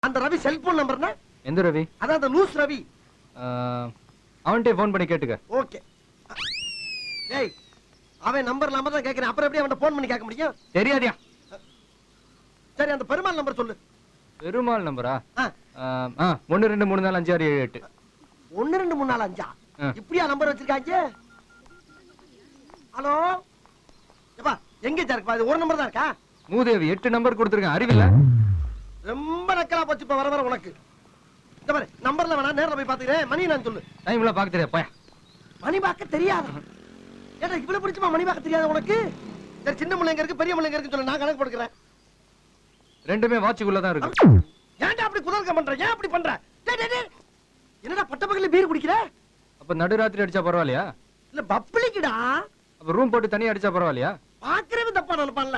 அந்த ரவி செல்போன் நம்பர்னா எந்த ரவி அதான் அந்த லூஸ் ரவி அவன்கிட்ட ஃபோன் பண்ணி கேட்டுக்க ஓகே டேய் அவன் நம்பர் நம்பர் தான் கேட்கிறேன் அப்புறம் எப்படி அவன்கிட்ட ஃபோன் பண்ணி கேட்க முடியும் தெரியாதியா சரி அந்த பெருமாள் நம்பர் சொல்லு பெருமாள் நம்பரா ஆ, ஆ ஒன்று ரெண்டு மூணு நாலு அஞ்சு ஆறு ஏழு எட்டு ஒண்ணு ரெண்டு மூணு நாலு அஞ்சா ஆ. இப்படியா நம்பர் வச்சிருக்காங்க ஹலோ எப்பா எங்க இருக்கா இது ஒரு நம்பர் தான் இருக்கா மூதேவி எட்டு நம்பர் கொடுத்துருக்கேன் அறிவில்ல ரொம்ப நக்கலா போச்சு இப்ப வர வர உனக்கு இந்த பாரு நம்பர்ல வேணா நேர்ல போய் பாத்துக்கிறேன் மணி நான் சொல்லு டைம்லாம் பார்க்க தெரியாது போயா மணி பார்க்க தெரியாதா ஏடா இவ்வளவு பிடிச்சுமா மணி பார்க்க தெரியாத உனக்கு சரி சின்ன பிள்ளைங்க இருக்கு பெரிய பிள்ளைங்க இருக்குன்னு சொல்லு நான் கணக்கு போட்டுக்கிறேன் ரெண்டுமே வாட்சுக்குள்ள தான் இருக்கு ஏன்டா அப்படி குதர்க்கம் பண்ற ஏன் அப்படி பண்ற டேய், டேய், டேய். என்னடா பட்ட பகல்ல பீர் குடிக்கிற அப்ப நடுராத்திரி அடிச்சா பரவாயில்லையா இல்ல பப்ளிக்குடா அப்ப ரூம் போட்டு தனியா அடிச்சா பரவாயில்லையா பாக்குறவன் தப்பா நினைப்பான்ல